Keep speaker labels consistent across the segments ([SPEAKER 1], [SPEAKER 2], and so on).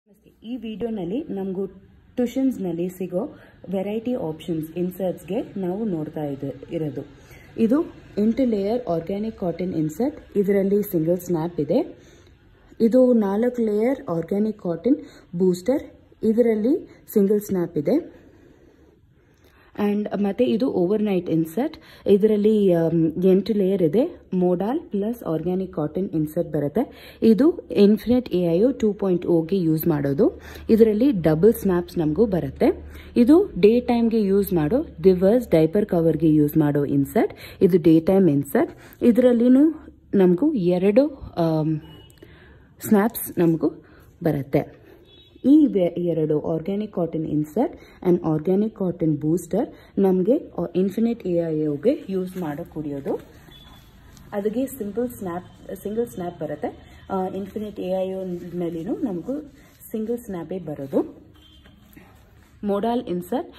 [SPEAKER 1] ಈ ವಿಡಿಯೋನಲ್ಲಿ ನಮಗೂ ಟ್ಯೂಷನ್ಸ್ನಲ್ಲಿ ಸಿಗೋ ವೆರೈಟಿ ಆಪ್ಷನ್ಸ್ ಇನ್ಸರ್ಟ್ಸ್ಗೆ ನಾವು ನೋಡ್ತಾ ಇದೆ ಇರೋದು ಇದು ಎಂಟು ಲೇಯರ್ ಆರ್ಗ್ಯಾನಿಕ್ ಕಾಟನ್ ಇನ್ಸರ್ಟ್ ಇದರಲ್ಲಿ ಸಿಂಗಲ್ ಸ್ನ್ಯಾಪ್ ಇದೆ ಇದು ನಾಲ್ಕು ಲೇಯರ್ ಆರ್ಗ್ಯಾನಿಕ್ ಕಾಟನ್ ಬೂಸ್ಟರ್ ಇದರಲ್ಲಿ ಸಿಂಗಲ್ ಸ್ನ್ಯಾಪ್ ಇದೆ ಆ್ಯಂಡ್ ಮತ್ತು ಇದು ಓವರ್ ನೈಟ್ ಇನ್ಸರ್ಟ್ ಇದರಲ್ಲಿ ಎಂಟು ಲೇಯರ್ ಇದೆ modal plus organic cotton insert ಬರುತ್ತೆ ಇದು Infinite A I two point ಓಗೆ ಯೂಸ್ ಮಾಡೋದು ಇದರಲ್ಲಿ ಡಬಲ್ ಸ್ನ್ಯಾಪ್ಸ್ ನಮಗೂ ಬರುತ್ತೆ ಇದು ಡೇ ಟೈಮ್ಗೆ ಯೂಸ್ ಮಾಡೋ ದಿವರ್ಸ್ ಡೈಪರ್ ಕವರ್ಗೆ ಯೂಸ್ ಮಾಡೋ ಇನ್ಸರ್ಟ್ ಇದು ಡೇ ಟೈಮ್ ಇನ್ಸರ್ಟ್ ಇದರಲ್ಲಿನೂ ನಮಗೂ ಎರಡು ಸ್ನ್ಯಾಪ್ಸ್ ನಮಗೂ ಬರುತ್ತೆ ಈ ಎರಡು organic cotton insert and organic cotton booster ನಮಗೆ ಇನ್ಫಿನಿಟ್ ಎ ಐ ಓಗೆ ಯೂಸ್ ಮಾಡೋ ಕುಡಿಯೋದು ಅದಕ್ಕೆ ಸಿಂಪಲ್ ಸ್ನ್ಯಾಪ್ ಸಿಂಗಲ್ ಸ್ನ್ಯಾಪ್ ಬರುತ್ತೆ ಇನ್ಫಿನಿಟ್ ಎ ಐ ಮೇಲಿನೂ ನಮಗೂ ಸಿಂಗಲ್ ಸ್ನ್ಯಾಪೇ ಬರೋದು ಮೋಡಾಲ್ ಇನ್ಸರ್ಟ್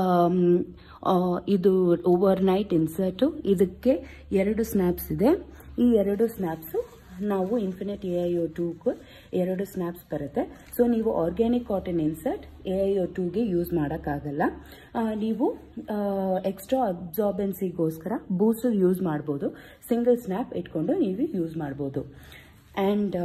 [SPEAKER 1] ಇದು ಓವರ್ ನೈಟ್ ಇನ್ಸರ್ಟು ಇದಕ್ಕೆ ಎರಡು ಸ್ನ್ಯಾಪ್ಸ್ ಇದೆ ಈ ಎರಡು ಸ್ನ್ಯಾಪ್ಸು ನಾವು ಇನ್ಫಿನಿಟ್ ಎ ಐ ಒ ಟೂಗೂ ಎರಡು ಸ್ನ್ಯಾಪ್ಸ್ ಬರುತ್ತೆ ಸೊ ನೀವು organic cotton insert A I O ಟೂಗೆ ಯೂಸ್ ಮಾಡೋಕ್ಕಾಗಲ್ಲ ನೀವು ಎಕ್ಸ್ಟ್ರಾ ಅಬ್ಸಾರ್ಬೆನ್ಸಿಗೋಸ್ಕರ ಬೂಸ್ಟರ್ ಯೂಸ್ ಮಾಡ್ಬೋದು ಸಿಂಗಲ್ ಸ್ನ್ಯಾಪ್ ಇಟ್ಕೊಂಡು ನೀವು ಯೂಸ್ ಮಾಡ್ಬೋದು ಆ್ಯಂಡ್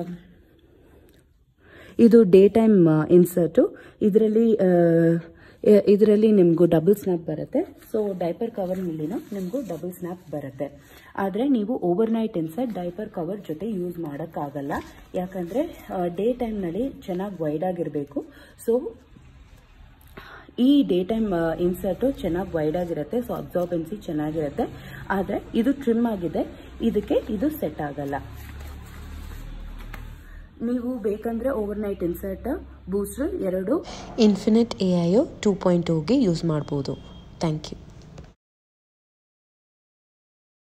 [SPEAKER 1] ಇದು ಡೇ ಟೈಮ್ ಇನ್ಸರ್ಟು ಇದರಲ್ಲಿ ಇದರಲ್ಲಿ ನಿಮಗೂ ಡಬಲ್ ಸ್ನ್ಯಾಪ್ ಬರುತ್ತೆ ಸೊ ಡೈಪರ್ ಕವರ್ ಮೇಲಿನ ನಿಮಗೂ ಡಬಲ್ ಸ್ನ್ಯಾಪ್ ಬರುತ್ತೆ ಆದರೆ ನೀವು overnight insert diaper cover ಜೊತೆ ಯೂಸ್ ಮಾಡೋಕ್ಕಾಗಲ್ಲ ಯಾಕಂದರೆ ಡೇ ಟೈಮ್ನಲ್ಲಿ ಚೆನ್ನಾಗಿ ವೈಡ್ ಆಗಿರಬೇಕು ಸೊ ಈ ಡೇ ಟೈಮ್ ಇನ್ಸರ್ಟು ಚೆನ್ನಾಗಿ ವೈಡ್ ಆಗಿರುತ್ತೆ ಸೊ ಅಬ್ಸಾರ್ಬೆನ್ಸಿ ಚೆನ್ನಾಗಿರುತ್ತೆ ಆದರೆ ಇದು ಟ್ರಿಮ್ ಆಗಿದೆ ಇದಕ್ಕೆ ಇದು ಸೆಟ್ ಆಗಲ್ಲ ನೀವು ಬೇಕಂದ್ರೆ ಓವರ್ ನೈಟ್ ಇನ್ಸರ್ಟ್ ಬೂಸ್ಟರ್ ಎರಡು
[SPEAKER 2] Infinite A I two point ಟೂಗೆ ಯೂಸ್ ಮಾಡ್ಬೋದು ಥ್ಯಾಂಕ್ ಯು